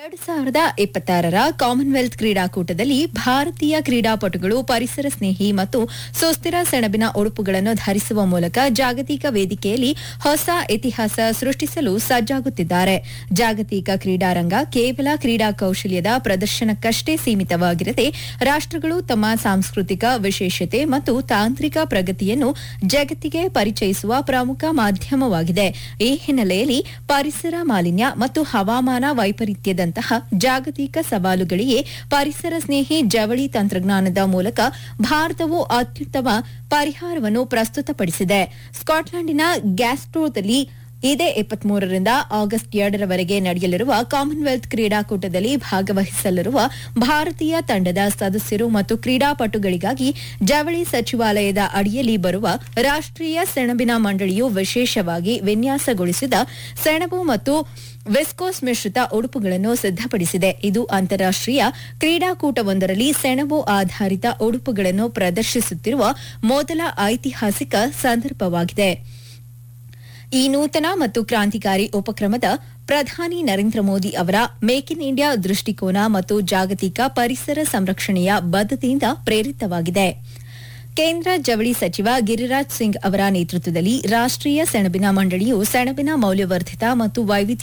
ಎರಡು ಸಾವಿರದ ಇಪ್ಪತ್ತಾರರ ಕಾಮನ್ವೆಲ್ತ್ ಕ್ರೀಡಾಕೂಟದಲ್ಲಿ ಭಾರತೀಯ ಕ್ರೀಡಾಪಟುಗಳು ಪರಿಸರ ಸ್ನೇಹಿ ಮತ್ತು ಸುಸ್ಥಿರ ಸೆಣಬಿನ ಉಡುಪುಗಳನ್ನು ಧರಿಸುವ ಮೂಲಕ ಜಾಗತಿಕ ವೇದಿಕೆಯಲ್ಲಿ ಹೊಸ ಇತಿಹಾಸ ಸೃಷ್ಟಿಸಲು ಸಜ್ಜಾಗುತ್ತಿದ್ದಾರೆ ಜಾಗತಿಕ ಕ್ರೀಡಾರಂಗ ಕೇವಲ ಕ್ರೀಡಾ ಕೌಶಲ್ಯದ ಪ್ರದರ್ಶನಕ್ಕಷ್ಟೇ ಸೀಮಿತವಾಗಿರದೆ ರಾಷ್ಟ್ರಗಳು ತಮ್ಮ ಸಾಂಸ್ಕೃತಿಕ ವಿಶೇಷತೆ ಮತ್ತು ತಾಂತ್ರಿಕ ಪ್ರಗತಿಯನ್ನು ಜಗತ್ತಿಗೆ ಪರಿಚಯಿಸುವ ಪ್ರಮುಖ ಮಾಧ್ಯಮವಾಗಿದೆ ಈ ಹಿನ್ನೆಲೆಯಲ್ಲಿ ಪರಿಸರ ಮಾಲಿನ್ಯ ಮತ್ತು ಹವಾಮಾನ ವೈಪರೀತ್ಯದಂತಹ ಜಾಗತಿಕ ಸವಾಲುಗಳಿಗೆ ಪರಿಸರ ಸ್ನೇಹಿ ಜವಳಿ ತಂತ್ರಜ್ಞಾನದ ಮೂಲಕ ಭಾರತವು ಅತ್ಯುತ್ತಮ ಪರಿಹಾರವನ್ನು ಪ್ರಸ್ತುತಪಡಿಸಿದೆ ಸ್ಕಾಟ್ಲೆಂಡಿನ ಗ್ಯಾಸ್ಟ್ರೋದಲ್ಲಿ ಇದೇ ಇಪ್ಪತ್ಮೂರರಿಂದ ಆಗಸ್ಟ್ ಎರಡರವರೆಗೆ ನಡೆಯಲಿರುವ ಕಾಮನ್ವೆಲ್ತ್ ಕ್ರೀಡಾಕೂಟದಲ್ಲಿ ಭಾಗವಹಿಸಲಿರುವ ಭಾರತೀಯ ತಂಡದ ಸದಸ್ಯರು ಮತ್ತು ಕ್ರೀಡಾಪಟುಗಳಿಗಾಗಿ ಜವಳಿ ಸಚಿವಾಲಯದ ಅಡಿಯಲ್ಲಿ ಬರುವ ರಾಷ್ಟ್ರೀಯ ಸೆಣಬಿನ ಮಂಡಳಿಯು ವಿಶೇಷವಾಗಿ ವಿನ್ಯಾಸಗೊಳಿಸಿದ ಸೆಣಬು ಮತ್ತು ವೆಸ್ಕೋಸ್ ಮಿಶ್ರಿತ ಉಡುಪುಗಳನ್ನು ಸಿದ್ಧಪಡಿಸಿದೆ ಇದು ಅಂತಾರಾಷ್ಟೀಯ ಕ್ರೀಡಾಕೂಟವೊಂದರಲ್ಲಿ ಸೆಣಬು ಆಧಾರಿತ ಉಡುಪುಗಳನ್ನು ಪ್ರದರ್ಶಿಸುತ್ತಿರುವ ಮೊದಲ ಐತಿಹಾಸಿಕ ಸಂದರ್ಭವಾಗಿದೆ ಈ ನೂತನ ಮತ್ತು ಕ್ರಾಂತಿಕಾರಿ ಉಪಕ್ರಮದ ಪ್ರಧಾನಿ ನರೇಂದ್ರ ಮೋದಿ ಅವರ ಮೇಕ್ ಇನ್ ಇಂಡಿಯಾ ದೃಷ್ಟಿಕೋನ ಮತ್ತು ಜಾಗತಿಕ ಪರಿಸರ ಸಂರಕ್ಷಣೆಯ ಬದ್ಧತೆಯಿಂದ ಪ್ರೇರಿತವಾಗಿದೆ ಕೇಂದ್ರ ಜವಳಿ ಸಚಿವ ಗಿರಿರಾಜ್ ಸಿಂಗ್ ಅವರ ನೇತೃತ್ವದಲ್ಲಿ ರಾಷ್ಟ್ರೀಯ ಸೆಣಬಿನ ಮಂಡಳಿಯು ಸೆಣಬಿನ ಮೌಲ್ಯವರ್ಧಿತ ಮತ್ತು ವೈವಿಧ್ಯ